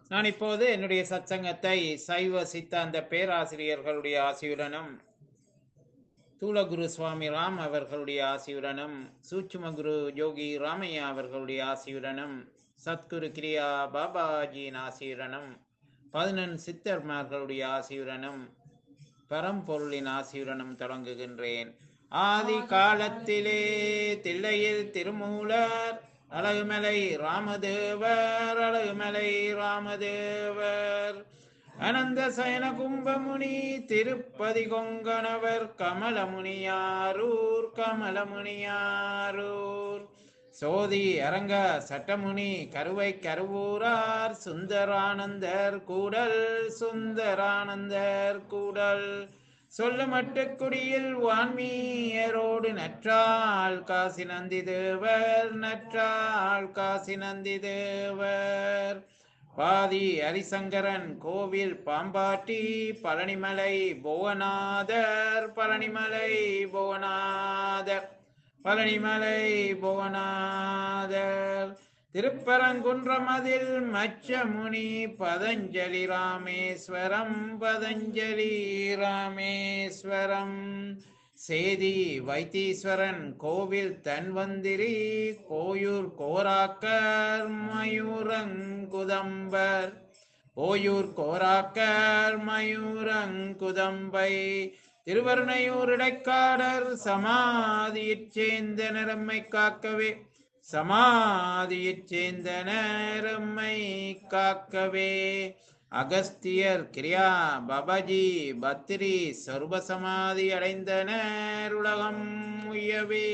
நான் இப்போது என்னுடைய சத்சங்கத்தை சைவ சித்தாந்த பேராசிரியர்களுடைய ஆசியுடனும் தூளகுரு சுவாமி ராம் அவர்களுடைய ஆசியுடனும் சூட்சும குரு யோகி ராமையா அவர்களுடைய ஆசியுடனும் சத்குரு கிரியா பாபாஜியின் ஆசியுடனும் பதினெண் சித்தர்மார்களுடைய ஆசியுடனும் பரம்பொருளின் ஆசியுடனும் தொடங்குகின்றேன் ஆதி காலத்திலே தில்லையில் திருமூலர் அழகுமலை ராமதேவர் அழகுமலை ராமதேவர் அனந்த சயன கும்பமுனி திருப்பதி கொங்கணவர் கமலமுனியாரூர் கமலமுனியாரூர் சோதி அரங்க சட்டமுனி கருவை கருவூரார் சுந்தரானந்தர் கூடல் சுந்தரானந்தர் கூடல் சொல்லமட்டு குடியில் வான்மீயரோடு நற்றாள் காசி நந்தி தேவர் நற்றாள் காசி நந்தி தேவர் பாதி ஹரிசங்கரன் கோவில் பாம்பாட்டி பழனிமலை புவனாதர் பழனிமலை புவனாதர் பழனிமலை புவனாதர் திருப்பரங்குன்றமதில் மச்சமுனி பதஞ்சலி ராமேஸ்வரம் பதஞ்சலி ராமேஸ்வரம் சேதி வைத்தீஸ்வரன் கோவில் தன்வந்திரி கோயூர் கோராக்கர் மயூரங்குதம்பர் ஓயூர் கோராக்கர் மயூரங்குதம்பை திருவருணையூர் இடைக்காடர் சமாதியிற் சேர்ந்த நிறம்மை காக்கவே சமாதியிற் சேர்ந்த நேரம்மை காக்கவே அகஸ்தியர் கிரியா பபஜி பத்ரி சர்வசமாதி அடைந்தனர் உலகம் உயவே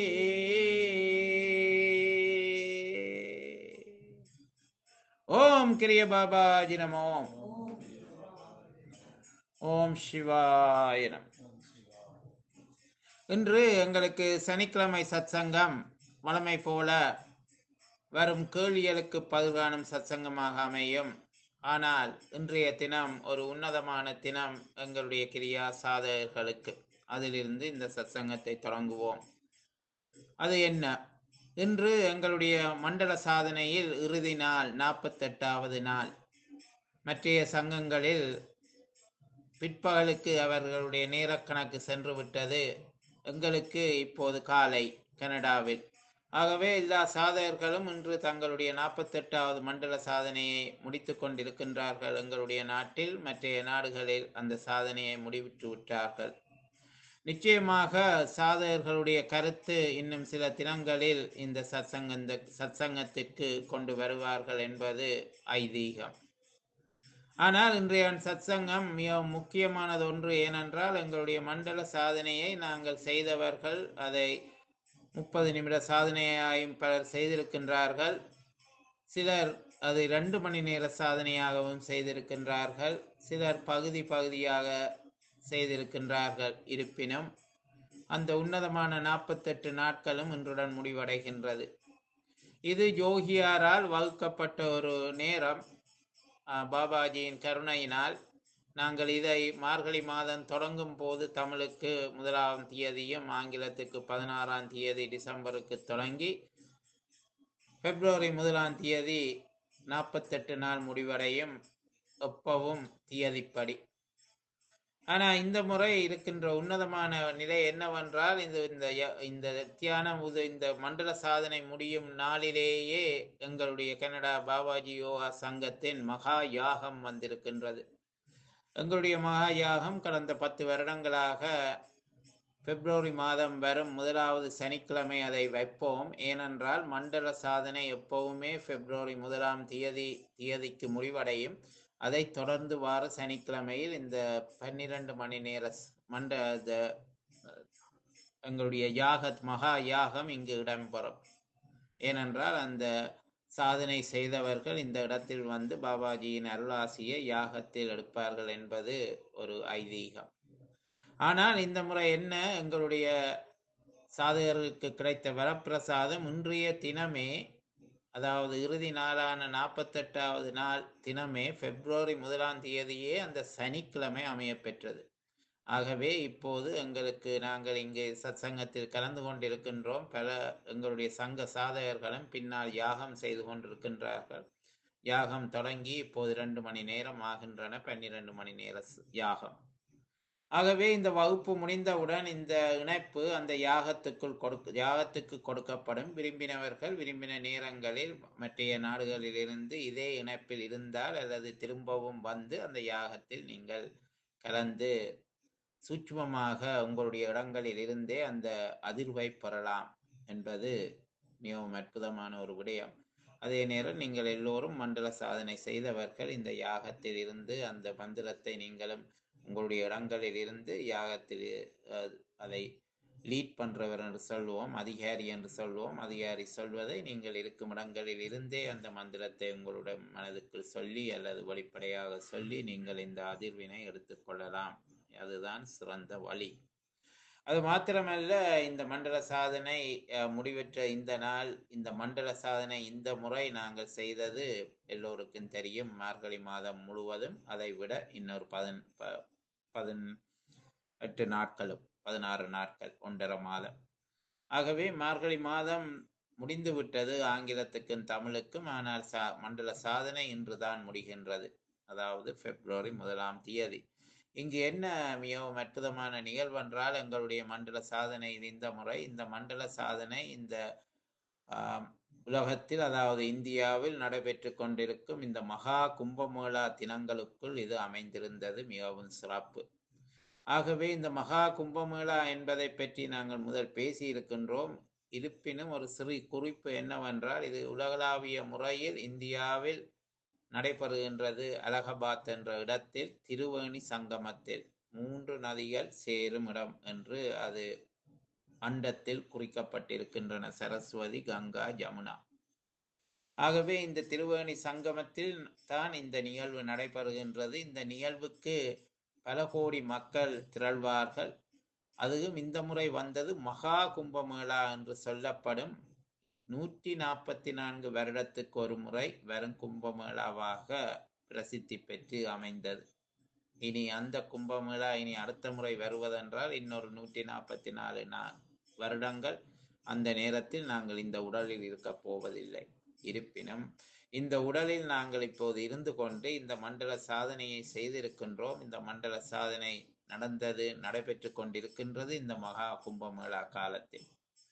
ஓம் கிரிய பாபாஜி நமோ ஓம் சிவாய நம இன்று எங்களுக்கு சனிக்கிழமை சத்சங்கம் வழமை போல வரும் கேள்விகளுக்கு பதில்காணும் சத்சங்கமாக அமையும் ஆனால் இன்றைய தினம் ஒரு உன்னதமான தினம் எங்களுடைய கிரியா சாதகர்களுக்கு அதிலிருந்து இந்த சத்சங்கத்தை தொடங்குவோம் அது என்ன இன்று எங்களுடைய மண்டல சாதனையில் இறுதி நாள் நாற்பத்தெட்டாவது நாள் மற்றைய சங்கங்களில் பிற்பகலுக்கு அவர்களுடைய நேரக்கணக்கு சென்று விட்டது எங்களுக்கு இப்போது காலை கனடாவில் ஆகவே எல்லா சாதகர்களும் இன்று தங்களுடைய நாற்பத்தெட்டாவது மண்டல சாதனையை முடித்து கொண்டிருக்கின்றார்கள் எங்களுடைய நாட்டில் மற்றைய நாடுகளில் அந்த சாதனையை முடிவிட்டு விட்டார்கள் நிச்சயமாக சாதகர்களுடைய கருத்து இன்னும் சில தினங்களில் இந்த சத்சங்க இந்த சத்சங்கத்திற்கு கொண்டு வருவார்கள் என்பது ஐதீகம் ஆனால் இன்றைய சத்சங்கம் மிகவும் முக்கியமானது ஒன்று ஏனென்றால் எங்களுடைய மண்டல சாதனையை நாங்கள் செய்தவர்கள் அதை முப்பது நிமிட சாதனையாயும் பலர் செய்திருக்கின்றார்கள் சிலர் அது ரெண்டு மணி நேர சாதனையாகவும் செய்திருக்கின்றார்கள் சிலர் பகுதி பகுதியாக செய்திருக்கின்றார்கள் இருப்பினும் அந்த உன்னதமான நாற்பத்தெட்டு நாட்களும் இன்றுடன் முடிவடைகின்றது இது யோகியாரால் வகுக்கப்பட்ட ஒரு நேரம் பாபாஜியின் கருணையினால் நாங்கள் இதை மார்கழி மாதம் தொடங்கும் போது தமிழுக்கு முதலாம் தேதியும் ஆங்கிலத்துக்கு பதினாறாம் தேதி டிசம்பருக்கு தொடங்கி பிப்ரவரி முதலாம் தேதி நாற்பத்தெட்டு நாள் முடிவடையும் எப்பவும் தியதிப்படி ஆனால் இந்த முறை இருக்கின்ற உன்னதமான நிலை என்னவென்றால் இந்த இந்த இந்த தியானம் இந்த மண்டல சாதனை முடியும் நாளிலேயே எங்களுடைய கனடா பாபாஜி யோகா சங்கத்தின் மகா யாகம் வந்திருக்கின்றது எங்களுடைய மகா யாகம் கடந்த பத்து வருடங்களாக பிப்ரவரி மாதம் வரும் முதலாவது சனிக்கிழமை அதை வைப்போம் ஏனென்றால் மண்டல சாதனை எப்பவுமே பிப்ரவரி முதலாம் தேதி தேதிக்கு முடிவடையும் அதை தொடர்ந்து வார சனிக்கிழமையில் இந்த பன்னிரண்டு மணி நேர மண்ட எங்களுடைய யாகத் மகா யாகம் இங்கு இடம்பெறும் ஏனென்றால் அந்த சாதனை செய்தவர்கள் இந்த இடத்தில் வந்து பாபாஜியின் அருளாசியை யாகத்தில் எடுப்பார்கள் என்பது ஒரு ஐதீகம் ஆனால் இந்த முறை என்ன எங்களுடைய சாதகர்களுக்கு கிடைத்த வரப்பிரசாதம் இன்றைய தினமே அதாவது இறுதி நாளான நாற்பத்தெட்டாவது நாள் தினமே பிப்ரவரி முதலாம் தேதியே அந்த சனிக்கிழமை அமைய பெற்றது ஆகவே இப்போது எங்களுக்கு நாங்கள் இங்கே சத்சங்கத்தில் கலந்து கொண்டிருக்கின்றோம் பல எங்களுடைய சங்க சாதகர்களும் பின்னால் யாகம் செய்து கொண்டிருக்கின்றார்கள் யாகம் தொடங்கி இப்போது இரண்டு மணி நேரம் ஆகின்றன பன்னிரண்டு மணி நேர ஸ்- யாகம் ஆகவே இந்த வகுப்பு முடிந்தவுடன் இந்த இணைப்பு அந்த யாகத்துக்குள் கொடுக்க யாகத்துக்கு கொடுக்கப்படும் விரும்பினவர்கள் விரும்பின நேரங்களில் மற்றைய நாடுகளிலிருந்து இதே இணைப்பில் இருந்தால் அல்லது திரும்பவும் வந்து அந்த யாகத்தில் நீங்கள் கலந்து சூட்சுமமாக உங்களுடைய இடங்களில் இருந்தே அந்த அதிர்வை பெறலாம் என்பது மிகவும் அற்புதமான ஒரு விடயம் அதே நேரம் நீங்கள் எல்லோரும் மண்டல சாதனை செய்தவர்கள் இந்த யாகத்தில் இருந்து அந்த மந்திரத்தை நீங்களும் உங்களுடைய இடங்களில் இருந்து யாகத்தில் அஹ், அதை லீட் பண்றவர் என்று சொல்லுவோம் அதிகாரி என்று சொல்லுவோம் அதிகாரி சொல்வதை நீங்கள் இருக்கும் இடங்களில் இருந்தே அந்த மந்திரத்தை உங்களுடைய மனதுக்குள் சொல்லி அல்லது வெளிப்படையாக சொல்லி நீங்கள் இந்த அதிர்வினை எடுத்துக்கொள்ளலாம் அதுதான் சிறந்த வழி அது மாத்திரமல்ல இந்த மண்டல சாதனை அஹ், முடிவற்ற இந்த நாள் இந்த மண்டல சாதனை இந்த முறை நாங்கள் செய்தது எல்லோருக்கும் தெரியும் மார்கழி மாதம் முழுவதும் அதை விட இன்னொரு பதின் ப- பதின் எட்டு நாட்களும் பதினாறு நாட்கள் ஒன்றரை மாதம் ஆகவே மார்கழி மாதம் முடிந்து விட்டது ஆங்கிலத்துக்கும் தமிழுக்கும் ஆனால் சா மண்டல சாதனை இன்றுதான் முடிகின்றது அதாவது பிப்ரவரி முதலாம் தேதி இங்கு என்ன மிகவும் அற்புதமான நிகழ்வென்றால் எங்களுடைய மண்டல சாதனை இந்த முறை இந்த மண்டல சாதனை இந்த ஆம், உலகத்தில் அதாவது இந்தியாவில் நடைபெற்று கொண்டிருக்கும் இந்த மகா கும்பமேளா தினங்களுக்குள் இது அமைந்திருந்தது மிகவும் சிறப்பு ஆகவே இந்த மகா கும்பமேளா என்பதை பற்றி நாங்கள் முதல் பேசி இருக்கின்றோம் இருப்பினும் ஒரு சிறு குறிப்பு என்னவென்றால் இது உலகளாவிய முறையில் இந்தியாவில் நடைபெறுகின்றது அலகாபாத் என்ற இடத்தில் திருவேணி சங்கமத்தில் மூன்று நதிகள் சேரும் இடம் என்று அது அண்டத்தில் குறிக்கப்பட்டிருக்கின்றன சரஸ்வதி கங்கா ஜமுனா ஆகவே இந்த திருவேணி சங்கமத்தில் தான் இந்த நிகழ்வு நடைபெறுகின்றது இந்த நிகழ்வுக்கு பல கோடி மக்கள் திரள்வார்கள் அதுவும் இந்த முறை வந்தது மகா கும்பமேளா என்று சொல்லப்படும் நூற்றி நாற்பத்தி நான்கு வருடத்துக்கு ஒரு முறை வரும் கும்பமேளாவாக பிரசித்தி பெற்று அமைந்தது இனி அந்த கும்பமேளா இனி அடுத்த முறை வருவதென்றால் இன்னொரு நூற்றி நாற்பத்தி நாலு நா வருடங்கள் அந்த நேரத்தில் நாங்கள் இந்த உடலில் இருக்கப் போவதில்லை இருப்பினும் இந்த உடலில் நாங்கள் இப்போது இருந்து கொண்டு இந்த மண்டல சாதனையை செய்திருக்கின்றோம் இந்த மண்டல சாதனை நடந்தது நடைபெற்று கொண்டிருக்கின்றது இந்த மகா கும்பமேளா காலத்தில்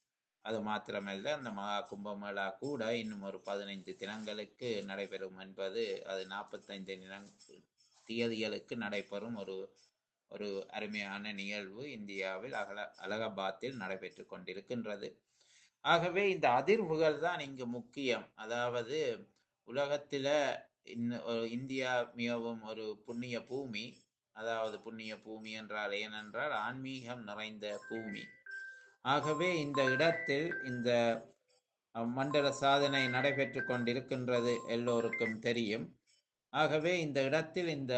அது மாத்திரமல்ல அந்த மகா கும்பமேளா கூட இன்னும் ஒரு பதினைந்து தினங்களுக்கு நடைபெறும் என்பது அது நாற்பத்தைந்து தினங் தேதிகளுக்கு நடைபெறும் ஒரு ஒரு அருமையான நிகழ்வு இந்தியாவில் அகல அலகாபாத்தில் நடைபெற்று கொண்டிருக்கின்றது ஆகவே இந்த அதிர்வுகள் தான் இங்கு முக்கியம் அதாவது உலகத்தில இன்ன- ஒரு இந்தியா மிகவும் ஒரு புண்ணிய பூமி அதாவது புண்ணிய பூமி என்றால் ஏனென்றால் ஆன்மீகம் நிறைந்த பூமி ஆகவே இந்த இடத்தில் இந்த அஹ், மண்டல சாதனை நடைபெற்று கொண்டிருக்கின்றது எல்லோருக்கும் தெரியும் ஆகவே இந்த இடத்தில் இந்த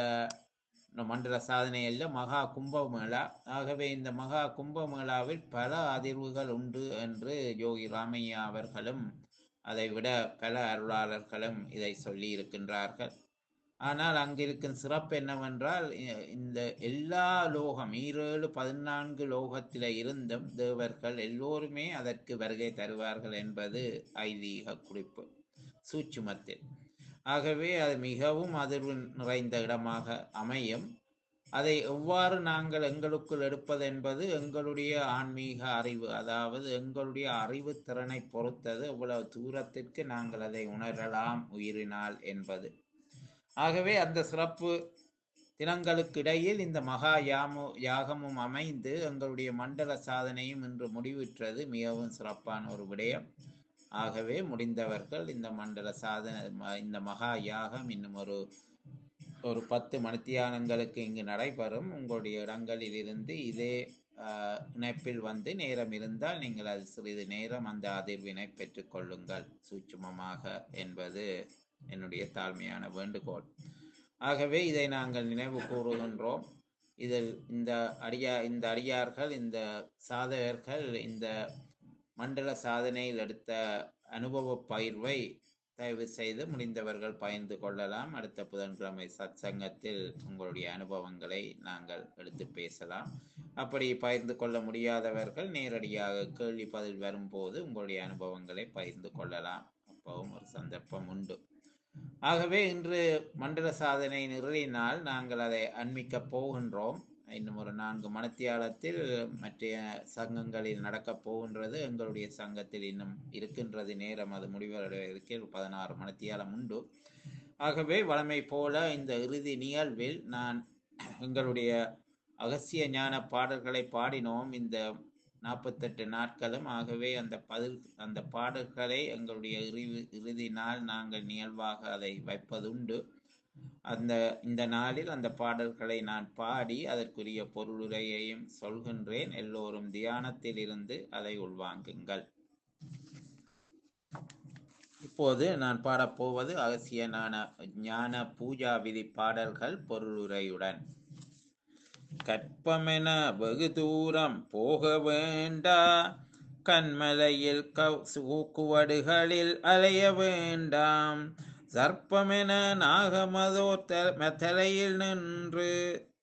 மண்டல சாதனை அல்ல மகா கும்பமேளா ஆகவே இந்த மகா கும்பமேளாவில் பல அதிர்வுகள் உண்டு என்று யோகி ராமையா அவர்களும் அதைவிட பல அருளாளர்களும் இதை சொல்லி இருக்கின்றார்கள் ஆனால் அங்கிருக்கும் சிறப்பு என்னவென்றால் இ- இந்த எல்லா லோகம் ஈரேழு பதினான்கு லோகத்தில இருந்தும் தேவர்கள் எல்லோருமே அதற்கு வருகை தருவார்கள் என்பது ஐதீக குறிப்பு சூட்சுமத்தில் ஆகவே அது மிகவும் அதிர்வு நிறைந்த இடமாக அமையும் அதை எவ்வாறு நாங்கள் எங்களுக்குள் எடுப்பது என்பது எங்களுடைய ஆன்மீக அறிவு அதாவது எங்களுடைய அறிவு திறனை பொறுத்தது எவ்வளவு தூரத்திற்கு நாங்கள் அதை உணரலாம் உயிரினால் என்பது ஆகவே அந்த சிறப்பு தினங்களுக்கு இடையில் இந்த மகா யாமு யாகமும் அமைந்து எங்களுடைய மண்டல சாதனையும் இன்று முடிவுற்றது மிகவும் சிறப்பான ஒரு விடயம் ஆகவே முடிந்தவர்கள் இந்த மண்டல சாதனை ம- இந்த மகா யாகம் இன்னும் ஒரு ஒரு பத்து மணித்தியானங்களுக்கு இங்கு நடைபெறும் உங்களுடைய இடங்களில் இருந்து இதே ஆஹ், இணைப்பில் வந்து நேரம் இருந்தால் நீங்கள் அது சிறிது நேரம் அந்த அதிர்வினை பெற்றுக்கொள்ளுங்கள் சூட்சுமமாக என்பது என்னுடைய தாழ்மையான வேண்டுகோள் ஆகவே இதை நாங்கள் நினைவு கூறுகின்றோம் இதில் இந்த அடியா இந்த அடியார்கள் இந்த சாதகர்கள் இந்த மண்டல சாதனையில் எடுத்த அனுபவ பயிர்வை தயவு செய்து முடிந்தவர்கள் பகிர்ந்து கொள்ளலாம் அடுத்த புதன்கிழமை சத்சங்கத்தில் உங்களுடைய அனுபவங்களை நாங்கள் எடுத்து பேசலாம் அப்படி பகிர்ந்து கொள்ள முடியாதவர்கள் நேரடியாக கேள்வி பதில் வரும்போது உங்களுடைய அனுபவங்களை பகிர்ந்து கொள்ளலாம் அப்பவும் ஒரு சந்தர்ப்பம் உண்டு ஆகவே இன்று மண்டல சாதனை நிறுவினால் நாங்கள் அதை அண்மிக்கப் போகின்றோம் இன்னும் ஒரு நான்கு மணத்தியாலத்தில் மற்ற சங்கங்களில் நடக்கப் போகின்றது எங்களுடைய சங்கத்தில் இன்னும் இருக்கின்றது நேரம் அது முடிவடைவதற்கு பதினாறு மணத்தியாலம் உண்டு ஆகவே வழமை போல இந்த இறுதி நிகழ்வில் நான் எங்களுடைய அகசிய ஞான பாடல்களை பாடினோம் இந்த நாற்பத்தெட்டு நாட்களும் ஆகவே அந்த பதில் அந்த பாடல்களை எங்களுடைய இறுதி இறுதி நாள் நாங்கள் நிகழ்வாக அதை வைப்பதுண்டு அந்த இந்த நாளில் அந்த பாடல்களை நான் பாடி அதற்குரிய பொருளுரையையும் சொல்கின்றேன் எல்லோரும் தியானத்தில் இருந்து அதை உள்வாங்குங்கள் இப்போது நான் பாடப்போவது அகசிய ஞான ஞான பூஜா விதி பாடல்கள் பொருளுரையுடன் கற்பமென வெகு தூரம் போக வேண்டா கண்மலையில் கூக்குவடுகளில் அலைய வேண்டாம் சர்ப்பமென நாகமதோ தலையில் நின்று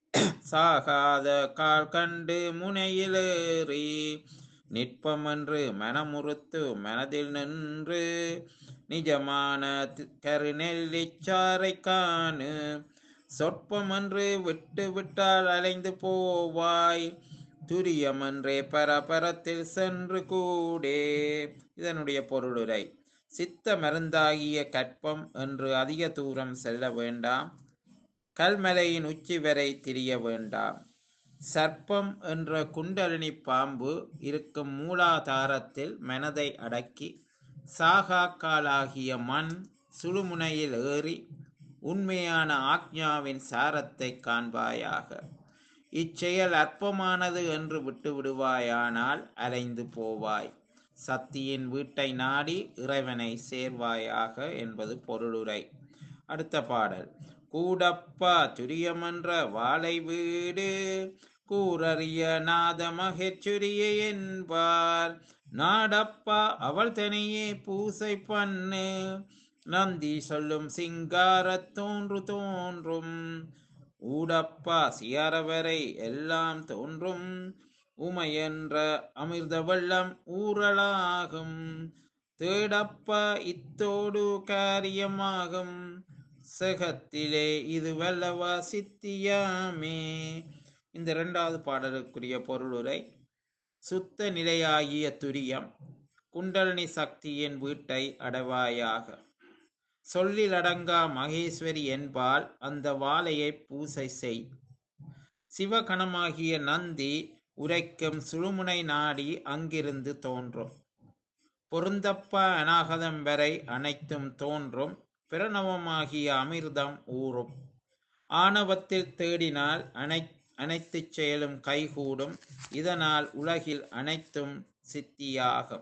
சாகாத கால் கண்டு முனையிலேறி நிற்பமென்று மனமுறுத்து மனதில் நின்று நிஜமான கருநெல்லிச்சாரை காணு சொற்பமன்று விட்டு விட்டால் அலைந்து போவாய் துரியமன்றே பரபரத்தில் சென்று கூடே இதனுடைய பொருளுரை சித்த மருந்தாகிய கற்பம் என்று அதிக தூரம் செல்ல வேண்டாம் கல்மலையின் உச்சி வரை திரிய வேண்டாம் சர்ப்பம் என்ற குண்டலினி பாம்பு இருக்கும் மூலாதாரத்தில் மனதை அடக்கி சாகாக்காலாகிய மண் சுழுமுனையில் ஏறி உண்மையான ஆக்ஞாவின் சாரத்தை காண்பாயாக இச்செயல் அற்பமானது என்று விட்டு விடுவாயானால் அலைந்து போவாய் சக்தியின் வீட்டை நாடி இறைவனை சேர்வாயாக என்பது பொருளுரை அடுத்த பாடல் கூடப்பா துரியமன்ற வாழை வீடு கூறறிய நாத மகச்சுரிய என்பார் நாடப்பா அவள் தனியே பூசை பண்ணு நந்தி சொல்லும் சிங்கார தோன்று தோன்றும் ஊடப்பா சியாரவரை எல்லாம் தோன்றும் உமையென்ற அமிர்த வெள்ளம் ஊறலாகும் தேடப்பா இத்தோடு காரியமாகும் செகத்திலே இது வல்லவா சித்தியாமே இந்த இரண்டாவது பாடலுக்குரிய பொருளுரை சுத்த நிலையாகிய துரியம் குண்டலினி சக்தியின் வீட்டை அடைவாயாக சொல்லில் அடங்கா மகேஸ்வரி என்பால் அந்த வாழையை பூசை செய் சிவகணமாகிய நந்தி உரைக்கும் சுழுமுனை நாடி அங்கிருந்து தோன்றும் பொருந்தப்பா அநாகதம் வரை அனைத்தும் தோன்றும் பிரணவமாகிய அமிர்தம் ஊறும் ஆணவத்தில் தேடினால் அனை அனைத்து செயலும் கைகூடும் இதனால் உலகில் அனைத்தும் சித்தியாகும்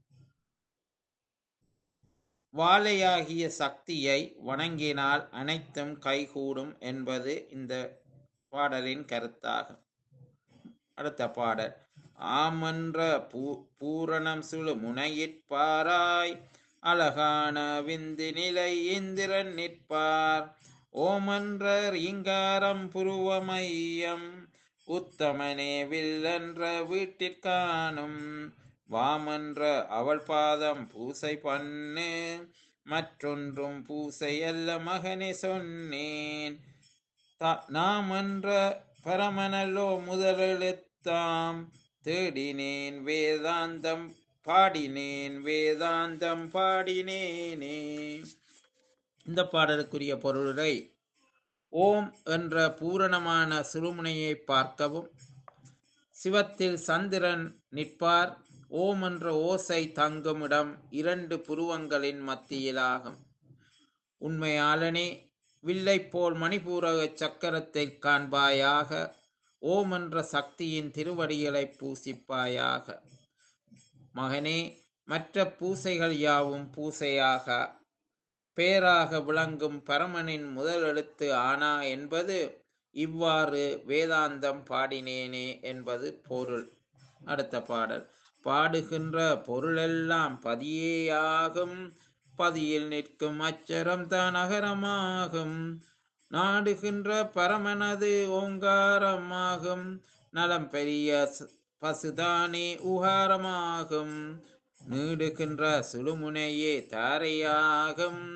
வாழையாகிய சக்தியை வணங்கினால் அனைத்தும் கைகூடும் என்பது இந்த பாடலின் கருத்தாகும் அடுத்த பாடல் ஆமன்ற பூ பூரணம் சுழு முனையிற்பாராய் அழகான விந்து நிலை இந்திரன் நிற்பார் ஓமன்ற ரீங்காரம் புருவமையம் உத்தமனே வில்லென்ற வீட்டிற்கானும் வாமன்ற அவள் பாதம் பூசை பண்ணு மற்றொன்றும் பூசை அல்ல மகனே சொன்னேன் நாமன்ற பரமனல்லோ முதலெழுத்தாம் தேடினேன் வேதாந்தம் பாடினேன் வேதாந்தம் பாடினேனே இந்த பாடலுக்குரிய பொருளை ஓம் என்ற பூரணமான சிறுமுனையை பார்க்கவும் சிவத்தில் சந்திரன் நிற்பார் ஓம் என்ற ஓசை தங்கும் இடம் இரண்டு புருவங்களின் மத்தியிலாகும் உண்மையாளனே வில்லை போல் மணிபூரக சக்கரத்தை காண்பாயாக ஓம் என்ற சக்தியின் திருவடிகளை பூசிப்பாயாக மகனே மற்ற பூசைகள் யாவும் பூசையாக பேராக விளங்கும் பரமனின் முதல் எழுத்து ஆனா என்பது இவ்வாறு வேதாந்தம் பாடினேனே என்பது பொருள் அடுத்த பாடல் பாடுகின்ற பொருளெல்லாம் பதியேயாகும் பதியில் நிற்கும் அச்சரம் தான் அகரமாகும் நாடுகின்ற பரமனது ஓங்காரமாகும் நலம் பெரிய பசுதானே உகாரமாகும் நீடுகின்ற சுழுமுனையே தாரையாகும்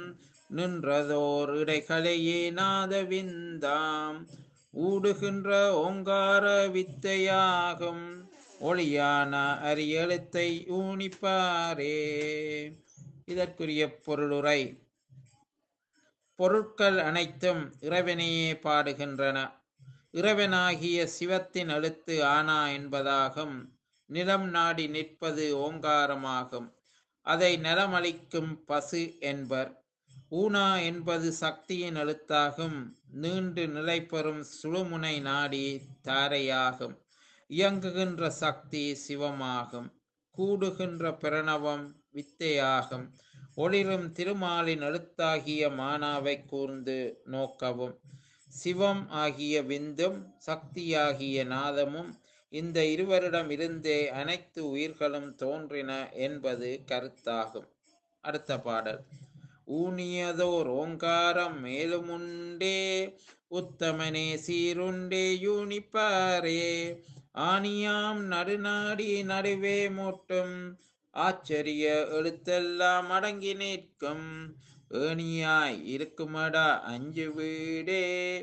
நின்றதோர் இடைகளையே நாதவிந்தாம் ஊடுகின்ற ஓங்கார வித்தையாகும் ஒளியான அரியெழுத்தை ஊனிப்பாரே இதற்குரிய பொருளுரை பொருட்கள் அனைத்தும் இறைவனையே பாடுகின்றன இறைவனாகிய சிவத்தின் எழுத்து ஆனா என்பதாகும் நிலம் நாடி நிற்பது ஓங்காரமாகும் அதை நலமளிக்கும் பசு என்பர் ஊனா என்பது சக்தியின் எழுத்தாகும் நீண்டு நிலை பெறும் சுழுமுனை நாடி தாரையாகும் இயங்குகின்ற சக்தி சிவமாகும் கூடுகின்ற பிரணவம் வித்தையாகும் ஒளிரும் திருமாலின் எழுத்தாகிய மானாவை கூர்ந்து நோக்கவும் சிவம் ஆகிய விந்தும் சக்தியாகிய நாதமும் இந்த இருவரிடம் இருந்தே அனைத்து உயிர்களும் தோன்றின என்பது கருத்தாகும் அடுத்த பாடல் ஊனியதோர் ஓங்காரம் மேலுமுண்டே உத்தமனே சீருண்டே யூனிப்பாரே ஆனியாம் நடுநாடி நடுவே மூட்டும் ஆச்சரிய எழுத்தெல்லாம் அடங்கி நிற்கும் ஏணியாய் இருக்குமடா அஞ்சு வீடே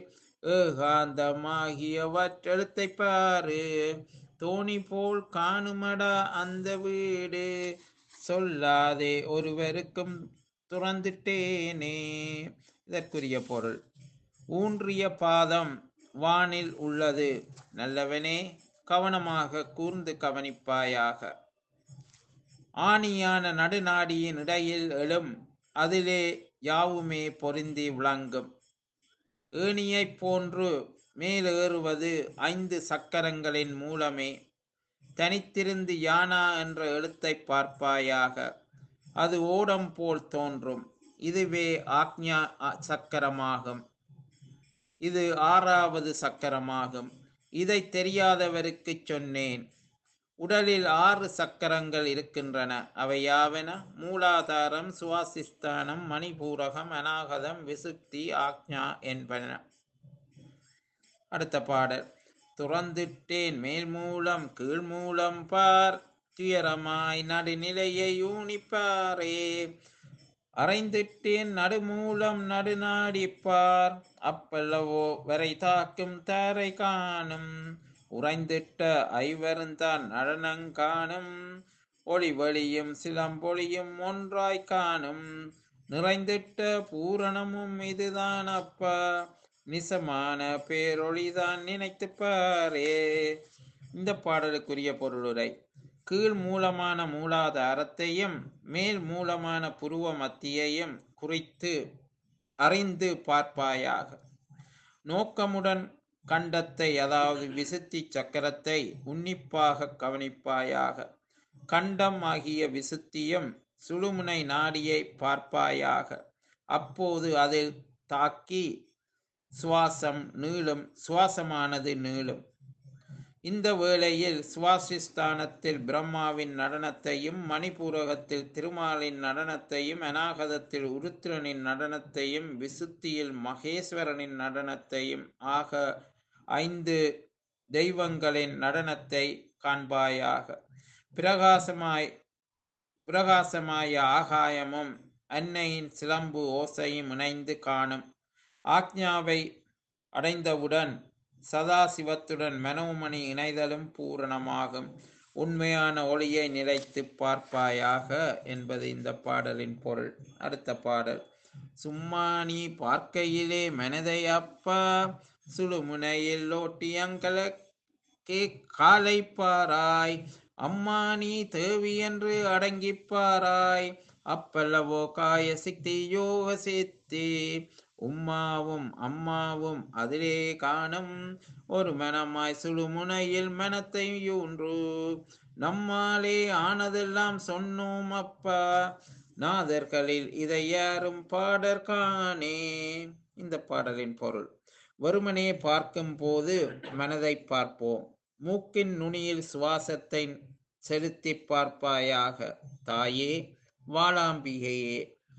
ஏகாந்தமாகியவற்றெழுத்தை பாரு தோணி போல் காணுமடா அந்த வீடு சொல்லாதே ஒருவருக்கும் துறந்துட்டேனே இதற்குரிய பொருள் ஊன்றிய பாதம் வானில் உள்ளது நல்லவனே கவனமாக கூர்ந்து கவனிப்பாயாக ஆணியான நடுநாடியின் இடையில் எழும் அதிலே யாவுமே பொருந்தி விளங்கும் ஏணியைப் போன்று மேலேறுவது ஐந்து சக்கரங்களின் மூலமே தனித்திருந்து யானா என்ற எழுத்தை பார்ப்பாயாக அது ஓடம் போல் தோன்றும் இதுவே ஆக்ஞா அ- சக்கரமாகும் இது ஆறாவது சக்கரமாகும் இதை தெரியாதவருக்கு சொன்னேன் உடலில் ஆறு சக்கரங்கள் இருக்கின்றன அவை யாவன மூலாதாரம் சுவாசிஸ்தானம் மணிபூரகம் அநாகதம் விசுக்தி ஆக்ஞா என்பன அடுத்த பாடல் துறந்திட்டேன் மேல் மூலம் கீழ் மூலம் பார் துயரமாய் நடுநிலையை ஊனிப்பாரே அறைந்திட்டேன் நடுமூலம் நடுநாடிப்பார் அப்பல்லவோ வரை தாக்கும் தாரை காணும் உறைந்திட்ட ஐவருந்தான் நடனங்காணும் ஒளி வழியும் சிலம்பொழியும் ஒன்றாய் காணும் நிறைந்திட்ட பூரணமும் இதுதான் அப்பா நிசமான பேரொளிதான் நினைத்து பாரே இந்த பாடலுக்குரிய பொருளுரை கீழ் மூலமான மூலாதாரத்தையும் மேல் மூலமான புருவ மத்தியையும் குறித்து அறிந்து பார்ப்பாயாக நோக்கமுடன் கண்டத்தை அதாவது விசுத்தி சக்கரத்தை உன்னிப்பாக கவனிப்பாயாக கண்டம் ஆகிய விசுத்தியும் சுழுமுனை நாடியை பார்ப்பாயாக அப்போது அதில் தாக்கி சுவாசம் நீளும் சுவாசமானது நீளும் இந்த வேளையில் சுவாசிஸ்தானத்தில் பிரம்மாவின் நடனத்தையும் மணிபூரகத்தில் திருமாலின் நடனத்தையும் அநாகதத்தில் உருத்திரனின் நடனத்தையும் விசுத்தியில் மகேஸ்வரனின் நடனத்தையும் ஆக ஐந்து தெய்வங்களின் நடனத்தை காண்பாயாக பிரகாசமாய் பிரகாசமாய ஆகாயமும் அன்னையின் சிலம்பு ஓசையும் இணைந்து காணும் ஆக்ஞாவை அடைந்தவுடன் சதாசிவத்துடன் மனோமணி இணைதலும் பூரணமாகும் உண்மையான ஒளியை நிலைத்து பார்ப்பாயாக என்பது இந்த பாடலின் பொருள் அடுத்த பாடல் சும்மா நீ பார்க்கையிலே மனதை அப்பா சுழுமுனையில் ஓட்டியங்கள கே காலை பாராய் அம்மா நீ தேவி என்று அடங்கிப்பாராய் அப்பல்லவோ காய சித்தி யோக சித்தி உம்மாவும் அம்மாவும் அதிலே காணும் ஒரு மனமாய் சுழுமுனையில் மனத்தை யூன்று நம்மாலே ஆனதெல்லாம் சொன்னோம் அப்பா நாதர்களில் இதை யாரும் பாடற்கானே இந்த பாடலின் பொருள் வெறுமனே பார்க்கும் போது மனதை பார்ப்போம் மூக்கின் நுனியில் சுவாசத்தை செலுத்தி பார்ப்பாயாக தாயே வாளாம்பிகையே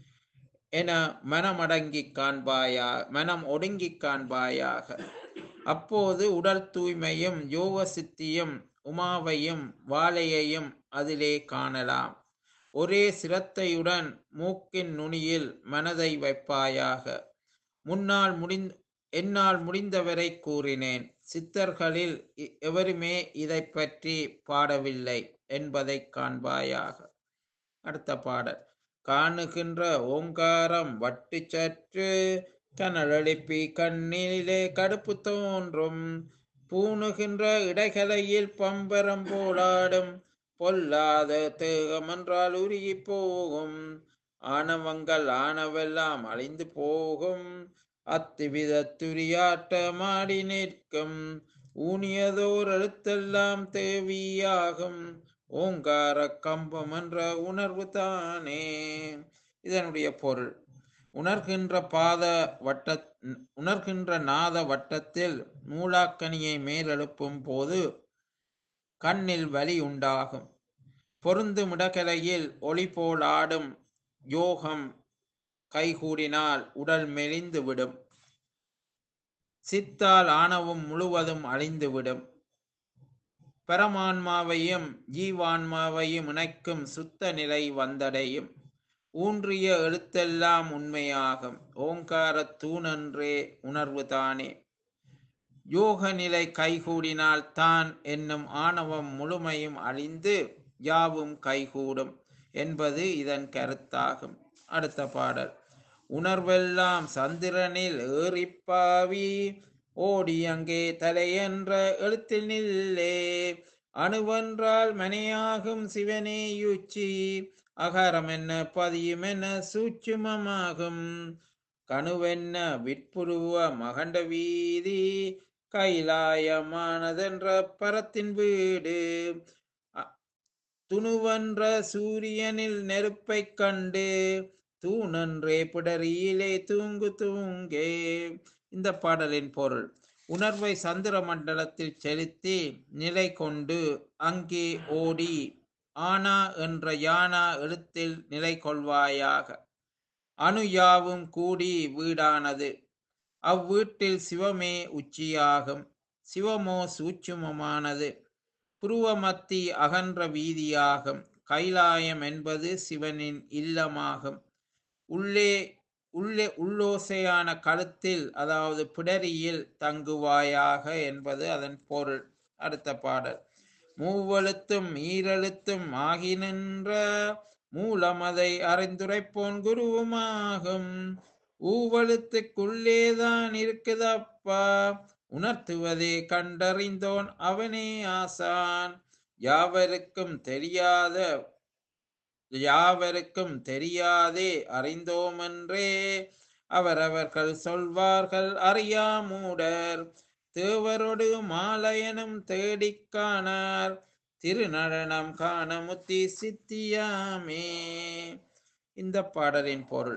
என மனமடங்கி காண்பாயா மனம் ஒடுங்கி காண்பாயாக அப்போது உடல் தூய்மையும் யோக சித்தியும் உமாவையும் வாழையையும் அதிலே காணலாம் ஒரே சிரத்தையுடன் மூக்கின் நுனியில் மனதை வைப்பாயாக முன்னால் முடிந் என்னால் முடிந்தவரை கூறினேன் சித்தர்களில் இ- எவருமே இதை பற்றி பாடவில்லை என்பதை காண்பாயாக அடுத்த பாடல் காணுகின்ற ஓங்காரம் வட்டு சற்று கனலெழுப்பி கண்ணிலே கடுப்பு தோன்றும் பூணுகின்ற இடைகலையில் பம்பரம் போலாடும் பொல்லாத தேகமென்றால் உருகி போகும் ஆணவங்கள் ஆனவெல்லாம் அழிந்து போகும் அத்துவித துரியாட்டமாடி நிற்கும் ஊனியதோர் எழுத்தெல்லாம் தேவியாகும் ஓங்கார கம்பம் என்ற உணர்வு தானே இதனுடைய பொருள் உணர்கின்ற பாத வட்ட உணர்கின்ற நாத வட்டத்தில் மூலாக்கனியை மேலெழுப்பும் போது கண்ணில் வலி உண்டாகும் பொருந்தும் இடகலையில் ஒளி போல் ஆடும் யோகம் கைகூடினால் உடல் மெலிந்து விடும் சித்தால் ஆணவம் முழுவதும் அழிந்துவிடும் பரமான்மாவையும் ஜீவான்மாவையும் இணைக்கும் சுத்த நிலை வந்தடையும் ஊன்றிய எழுத்தெல்லாம் உண்மையாகும் ஓங்கார தூணன்றே உணர்வுதானே யோக நிலை கைகூடினால் தான் என்னும் ஆணவம் முழுமையும் அழிந்து யாவும் கைகூடும் என்பது இதன் கருத்தாகும் அடுத்த பாடல் உணர்வெல்லாம் சந்திரனில் ஏறிப்பாவி ஓடி அங்கே தலையென்ற எழுத்தில் நில்லே அணுவென்றால் மனையாகும் சிவனே யுச்சி அகாரம் என்ன பதியும் என்ன சூட்சுமமாகும் கணுவென்ன விற்புருவ மகண்ட வீதி கைலாயமானதென்ற பரத்தின் வீடு அ- துணுவென்ற சூரியனில் நெருப்பைக் கண்டு தூணன்றே பிடரியிலே தூங்கு தூங்கே இந்த பாடலின் பொருள் உணர்வை சந்திர மண்டலத்தில் செலுத்தி நிலை கொண்டு அங்கே ஓடி ஆனா என்ற யானா எழுத்தில் நிலை கொள்வாயாக அணு யாவும் கூடி வீடானது அவ்வீட்டில் சிவமே உச்சியாகும் சிவமோ சூட்சுமமானது புருவமத்தி அகன்ற வீதியாகும் கைலாயம் என்பது சிவனின் இல்லமாகும் உள்ளே உள்ளே உள்ளோசையான கழுத்தில் அதாவது பிடரியில் தங்குவாயாக என்பது அதன் பொருள் அடுத்த பாடல் மூவெழுத்தும் ஈரெழுத்தும் ஆகி நின்ற மூலமதை அறிந்துரைப்போன் குருவுமாகும் ஊவெழுத்துக்குள்ளேதான் இருக்குதப்பா உணர்த்துவதே கண்டறிந்தோன் அவனே ஆசான் யாவருக்கும் தெரியாத யாவருக்கும் தெரியாதே அறிந்தோமென்றே அவரவர்கள் சொல்வார்கள் அறியாமூடர் தேவரொடு மாலயனும் தேடிக் காணார் திருநடனம் காண முத்தி சித்தியாமே இந்த பாடலின் பொருள்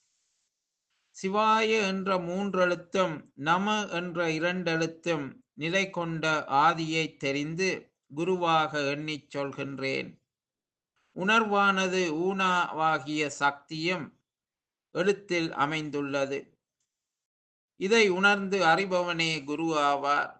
சிவாய என்ற மூன்றெழுத்தும் நம என்ற இரண்டெழுத்தும் நிலை கொண்ட ஆதியை தெரிந்து குருவாக எண்ணிச் சொல்கின்றேன் உணர்வானது ஊனாவாகிய சக்தியும் எழுத்தில் அமைந்துள்ளது இதை உணர்ந்து அறிபவனே குரு ஆவார்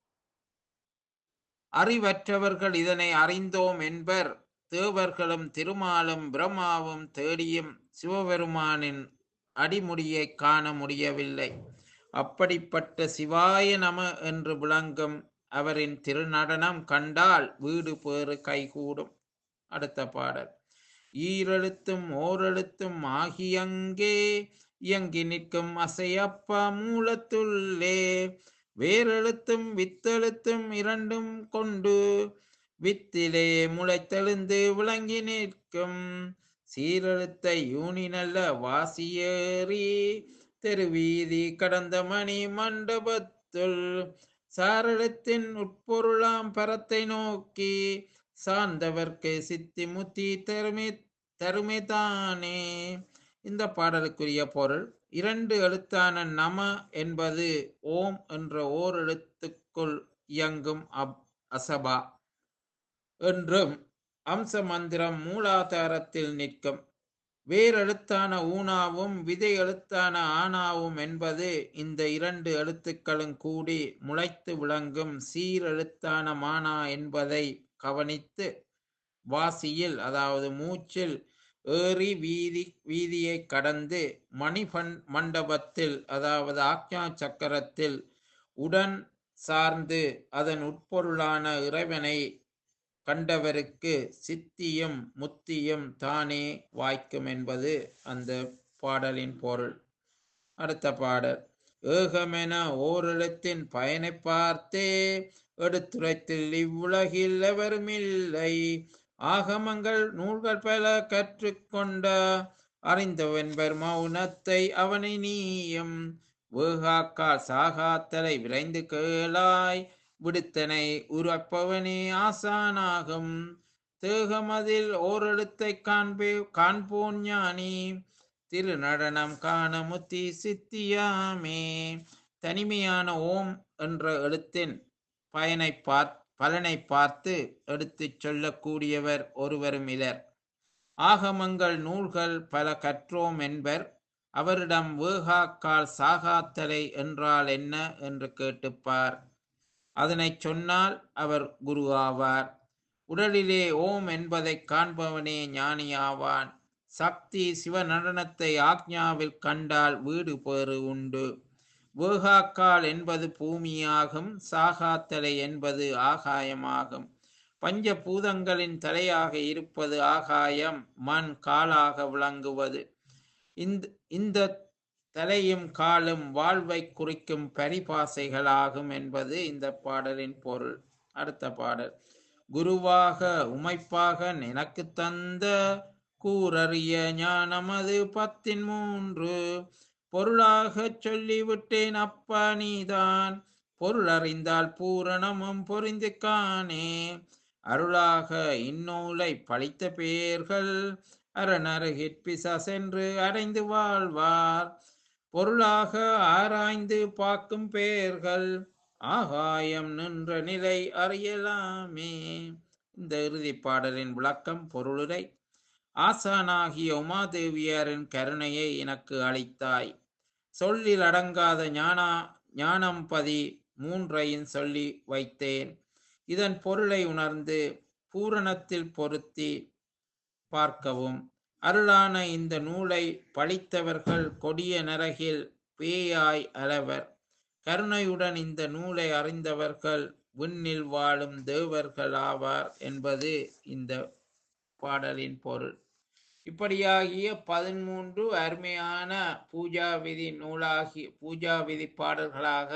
அறிவற்றவர்கள் இதனை அறிந்தோம் என்பர் தேவர்களும் திருமாலும் பிரம்மாவும் தேடியும் சிவபெருமானின் அடிமுடியை காண முடியவில்லை அப்படிப்பட்ட சிவாய நம என்று விளங்கும் அவரின் திருநடனம் கண்டால் வீடு பேறு கைகூடும் அடுத்த பாடல் ஈரெழுத்தும் ஓரெழுத்தும் ஆகியங்கே இயங்கி நிற்கும் அசையப்பா மூலத்துள்ளே வேரெழுத்தும் வித்தெழுத்தும் இரண்டும் கொண்டு வித்திலே முளைத்தெழுந்து விளங்கி நிற்கும் சீரெழுத்தை யூனி நல்ல வாசியேறி தெருவீதி கடந்த மணி மண்டபத்துள் சாரளத்தின் உட்பொருளாம் பரத்தை நோக்கி சார்ந்தவர்க்கு சித்தி முத்தி தருமே தருமே தானே இந்த பாடலுக்குரிய பொருள் இரண்டு எழுத்தான நம என்பது ஓம் என்ற ஓர் எழுத்துக்குள் இயங்கும் அப் அசபா என்றும் அம்ச மந்திரம் மூலாதாரத்தில் நிற்கும் வேரெழுத்தான ஊனாவும் விதை எழுத்தான ஆனாவும் என்பது இந்த இரண்டு எழுத்துக்களும் கூடி முளைத்து விளங்கும் சீரெழுத்தான மானா என்பதை கவனித்து வாசியில் அதாவது மூச்சில் ஏறி வீதி வீதியை கடந்து மணிபன் மண்டபத்தில் அதாவது ஆக்ஞா சக்கரத்தில் உடன் சார்ந்து அதன் உட்பொருளான இறைவனை கண்டவருக்கு சித்தியும் முத்தியும் தானே வாய்க்கும் என்பது அந்த பாடலின் பொருள் அடுத்த பாடல் ஏகமென ஓரிடத்தின் பயனை பார்த்தே எடுத்துரைத்தில் இவ்வுலகில் எவருமில்லை ஆகமங்கள் நூல்கள் பல கற்றுக்கொண்ட அறிந்தவன்பர் மௌனத்தை அவனை நீயும் வேகாக்கால் சாகாத்தலை விரைந்து கேளாய் விடுத்தனை உறப்பவனே ஆசானாகும் தேகமதில் ஓரெழுத்தை காண்பே காண்போன் ஞானி திருநடனம் காண முத்தி சித்தியாமே தனிமையான ஓம் என்ற எழுத்தின் பயனை பார் பலனை பார்த்து எடுத்துச் சொல்லக்கூடியவர் ஒருவரும் இலர் ஆகமங்கள் நூல்கள் பல கற்றோம் என்பர் அவரிடம் வேகாக்கால் சாகாத்தலை என்றால் என்ன என்று கேட்டுப்பார் அதனைச் சொன்னால் அவர் குரு ஆவார் உடலிலே ஓம் என்பதைக் காண்பவனே ஞானியாவான் சக்தி சிவ நடனத்தை ஆக்ஞாவில் கண்டால் வீடு பேறு உண்டு வேகாக்கால் என்பது பூமியாகும் சாகாத்தலை என்பது ஆகாயமாகும் பஞ்ச பூதங்களின் தலையாக இருப்பது ஆகாயம் மண் காலாக விளங்குவது இந்த இந்த தலையும் காலும் வாழ்வை குறிக்கும் பரிபாசைகளாகும் என்பது இந்த பாடலின் பொருள் அடுத்த பாடல் குருவாக உமைப்பாக எனக்கு தந்த கூறறிய ஞானமது பத்தின் மூன்று பொருளாகச் சொல்லிவிட்டேன் அப்பா நீதான் பொருள் அறிந்தால் பூரணமும் பொறிந்து காணே அருளாக இந்நூலை பழித்த பேர்கள் அரணருகிற்பிச சென்று அடைந்து வாழ்வார் பொருளாக ஆராய்ந்து பார்க்கும் பெயர்கள் ஆகாயம் நின்ற நிலை அறியலாமே இந்த இறுதி பாடலின் விளக்கம் பொருளுரை ஆசானாகிய உமாதேவியாரின் கருணையை எனக்கு அளித்தாய் சொல்லில் அடங்காத ஞானா ஞானம் பதி மூன்றையும் சொல்லி வைத்தேன் இதன் பொருளை உணர்ந்து பூரணத்தில் பொருத்தி பார்க்கவும் அருளான இந்த நூலை பழித்தவர்கள் கொடிய நரகில் பேயாய் அளவர் கருணையுடன் இந்த நூலை அறிந்தவர்கள் விண்ணில் வாழும் தேவர்கள் ஆவார் என்பது இந்த பாடலின் பொருள் இப்படியாகிய பதிமூன்று அருமையான பூஜா விதி நூலாகி பூஜா விதி பாடல்களாக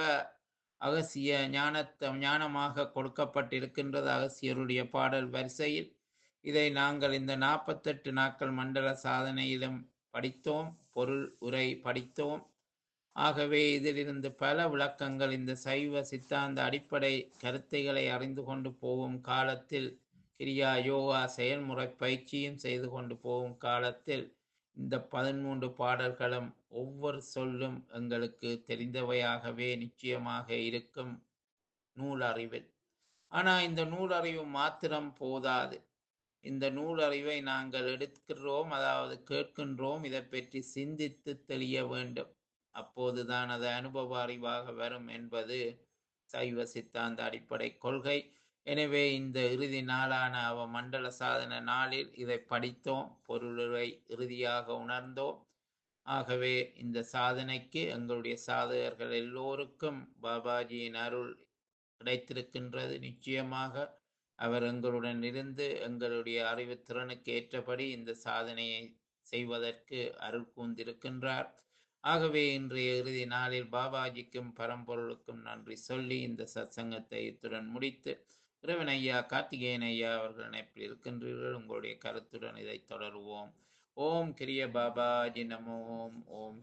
அகசிய ஞானத்த ஞானமாக கொடுக்கப்பட்டிருக்கின்றது அகசியருடைய பாடல் வரிசையில் இதை நாங்கள் இந்த நாற்பத்தெட்டு நாட்கள் மண்டல சாதனையிலும் படித்தோம் பொருள் உரை படித்தோம் ஆகவே இதிலிருந்து பல விளக்கங்கள் இந்த சைவ சித்தாந்த அடிப்படை கருத்தைகளை அறிந்து கொண்டு போகும் காலத்தில் கிரியா யோகா செயல்முறை பயிற்சியும் செய்து கொண்டு போகும் காலத்தில் இந்த பதிமூன்று பாடல்களும் ஒவ்வொரு சொல்லும் எங்களுக்கு தெரிந்தவையாகவே நிச்சயமாக இருக்கும் நூல் அறிவில் ஆனால் இந்த நூல் அறிவு மாத்திரம் போதாது இந்த நூல் அறிவை நாங்கள் எடுக்கிறோம் அதாவது கேட்கின்றோம் இதை பற்றி சிந்தித்து தெளிய வேண்டும் அப்போதுதான் அது அனுபவ அறிவாக வரும் என்பது சைவ சித்தாந்த அடிப்படை கொள்கை எனவே இந்த இறுதி நாளான அவ மண்டல சாதன நாளில் இதை படித்தோம் பொருளுரை இறுதியாக உணர்ந்தோம் ஆகவே இந்த சாதனைக்கு எங்களுடைய சாதகர்கள் எல்லோருக்கும் பாபாஜியின் அருள் கிடைத்திருக்கின்றது நிச்சயமாக அவர் எங்களுடன் இருந்து எங்களுடைய அறிவு திறனுக்கு ஏற்றபடி இந்த சாதனையை செய்வதற்கு அருள் கூர்ந்திருக்கின்றார் ஆகவே இன்றைய இறுதி நாளில் பாபாஜிக்கும் பரம்பொருளுக்கும் நன்றி சொல்லி இந்த சத்சங்கத்தை இத்துடன் முடித்து இறைவன் ஐயா கார்த்திகேயன் ஐயா அவர்கள் இணைப்பில் இருக்கின்றீர்கள் உங்களுடைய கருத்துடன் இதை தொடருவோம் ஓம் கிரிய பாபாஜி நம ஓம் ஓம்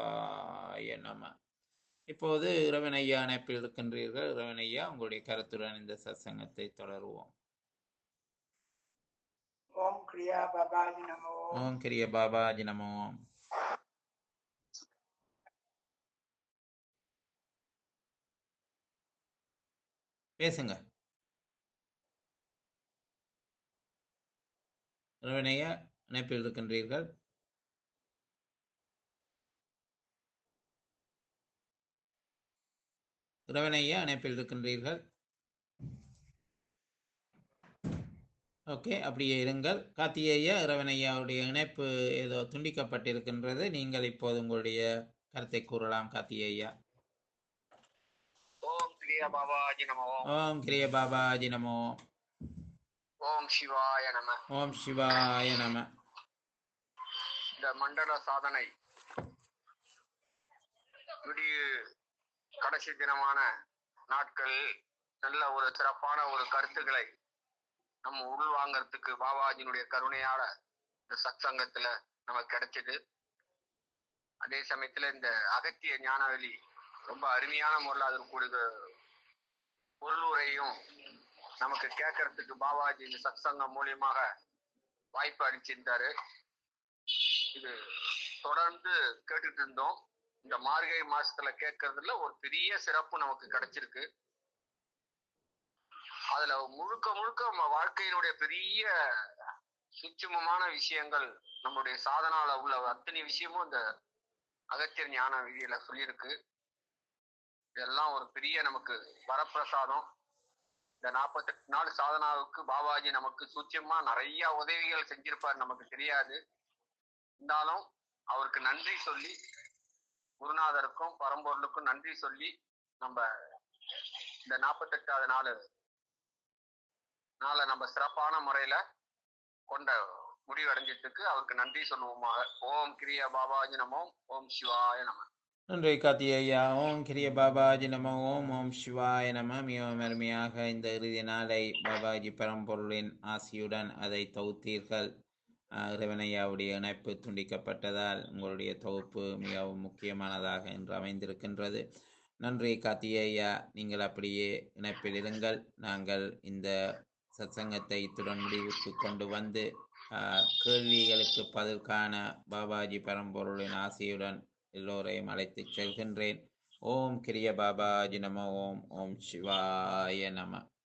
சிவாய நம இப்போது இறைவன் ஐயா இணைப்பில் இருக்கின்றீர்கள் இறைவன் ஐயா உங்களுடைய கருத்துடன் இந்த சத்சங்கத்தை தொடருவோம் ஓம் கிரியா பாபாஜி நமோ ஓம் கிரிய பாபாஜி நம ஓம் பேசுங்க இறைவனையா இணைப்பில் இருக்கின்றீர்கள் இறைவனையா இணைப்பில் இருக்கின்றீர்கள் ஓகே அப்படியே இருங்கள் கார்த்திகேயா இறைவனையாவுடைய இணைப்பு ஏதோ துண்டிக்கப்பட்டிருக்கின்றது நீங்கள் இப்போது உங்களுடைய கருத்தை கூறலாம் கார்த்திகேயா ஓம் கிரியா பாபாஜி நம ஓம் ஓம் கிரிய பாபாஜி நமோ ஓம் சிவாய நம ஓம் சிவாய நம இந்த மண்டல சாதனை விடிய கடைசி தினமான நாட்கள் நல்ல ஒரு சிறப்பான ஒரு கருத்துக்களை நம்ம உள்வாங்கறதுக்கு பாபாஜியினுடைய கருணையால இந்த சத்சங்கத்துல நமக்கு கிடைச்சது அதே சமயத்துல இந்த அகத்திய ஞானவெளி ரொம்ப அருமையான முறையில் அதற்குரிய பொருளுரையும் நமக்கு கேட்கறதுக்கு பாபாஜி இந்த சத்சங்கம் மூலியமாக வாய்ப்பு அளிச்சிருந்தாரு இது தொடர்ந்து கேட்டுட்டு இருந்தோம் இந்த மார்கழி மாசத்துல கேட்கறதுல ஒரு பெரிய சிறப்பு நமக்கு கிடைச்சிருக்கு அதுல முழுக்க முழுக்க நம்ம வாழ்க்கையினுடைய பெரிய சூட்சுமமான விஷயங்கள் நம்மளுடைய சாதனால உள்ள அத்தனை விஷயமும் இந்த அகத்தியர் ஞான விதியில சொல்லியிருக்கு இதெல்லாம் ஒரு பெரிய நமக்கு வரப்பிரசாதம் இந்த நாற்பத்தெட்டு நாள் சாதனாவுக்கு பாபாஜி நமக்கு சூட்சமா நிறைய உதவிகள் செஞ்சிருப்பார் நமக்கு தெரியாது இருந்தாலும் அவருக்கு நன்றி சொல்லி குருநாதருக்கும் பரம்பொருளுக்கும் நன்றி சொல்லி நம்ம இந்த நாற்பத்தெட்டாவது நாள் நாளை நம்ம சிறப்பான முறையில கொண்ட முடிவடைஞ்சதுக்கு அவருக்கு நன்றி சொல்லுவோமாக ஓம் கிரியா பாபாஜி நமோ ஓம் சிவாய நம நன்றி கார்த்திகேயா ஓம் கிரிய பாபாஜி நம ஓம் ஓம் சிவாய நம மிகவும் அருமையாக இந்த இறுதி நாளை பாபாஜி பரம்பொருளின் ஆசியுடன் அதை தொகுத்தீர்கள் ஆஹ் இறைவனையாவுடைய இணைப்பு துண்டிக்கப்பட்டதால் உங்களுடைய தொகுப்பு மிகவும் முக்கியமானதாக என்று அமைந்திருக்கின்றது நன்றி கார்த்திகேயா நீங்கள் அப்படியே இணைப்பில் இருங்கள் நாங்கள் இந்த சத்சங்கத்தை இத்துடன் முடிவுக்கு கொண்டு வந்து ஆஹ் கேள்விகளுக்கு பதில் காண பாபாஜி பரம்பொருளின் ஆசியுடன் எல்லோரையும் அழைத்துச் செல்கின்றேன் ஓம் கிரிய பாபாஜி நம ஓம் ஓம் சிவாய நம